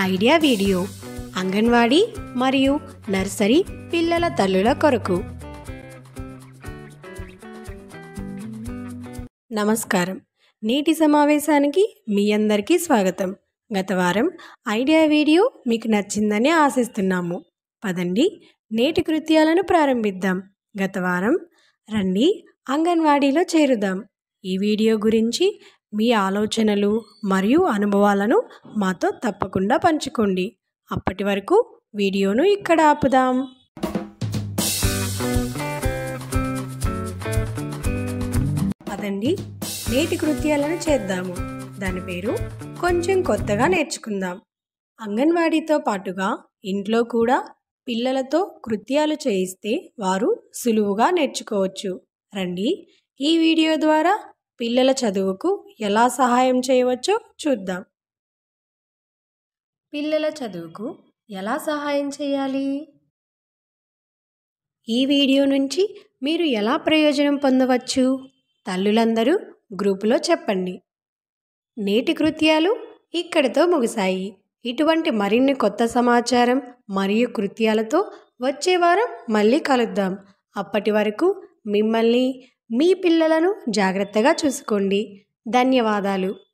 idea video anganwadi మరియు nursery పిల్లల తల్లుల కొరకు నమస్కారం నేటి సమావేశానికి మీ అందరికీ స్వాగతం గత వారం ఐడియా వీడియో మీకు నచ్చిందని ఆశిస్తున్నాము పదండి నేటి కృత్యాలను ప్రారంభిద్దాం గత వారం రండి అంగన్వాడీలో చేరుదాం ఈ వీడియో గురించి మీ ఆలోచనలు మరియు అనుభవాలను మాతో తప్పకుండా పంచుకోండి అప్పటి వరకు వీడియోను ఇక్కడ ఆపుదాం పదండి నేటి కృత్యాలను చేద్దాము దాని పేరు కొంచెం కొత్తగా నేర్చుకుందాం అంగన్వాడీతో పాటుగా ఇంట్లో కూడా పిల్లలతో కృత్యాలు చేయిస్తే వారు సులువుగా నేర్చుకోవచ్చు రండి ఈ వీడియో ద్వారా పిల్లల చదువుకు ఎలా సహాయం చేయవచ్చో చూద్దాం పిల్లల చదువుకు ఎలా సహాయం చేయాలి ఈ వీడియో నుంచి మీరు ఎలా ప్రయోజనం పొందవచ్చు తల్లులందరూ గ్రూపులో చెప్పండి నేటి కృత్యాలు ఇక్కడితో ముగిశాయి ఇటువంటి మరిన్ని కొత్త సమాచారం మరియు కృత్యాలతో వచ్చే వారం మళ్ళీ కలుద్దాం అప్పటి వరకు మిమ్మల్ని మీ పిల్లలను జాగ్రత్తగా చూసుకోండి ధన్యవాదాలు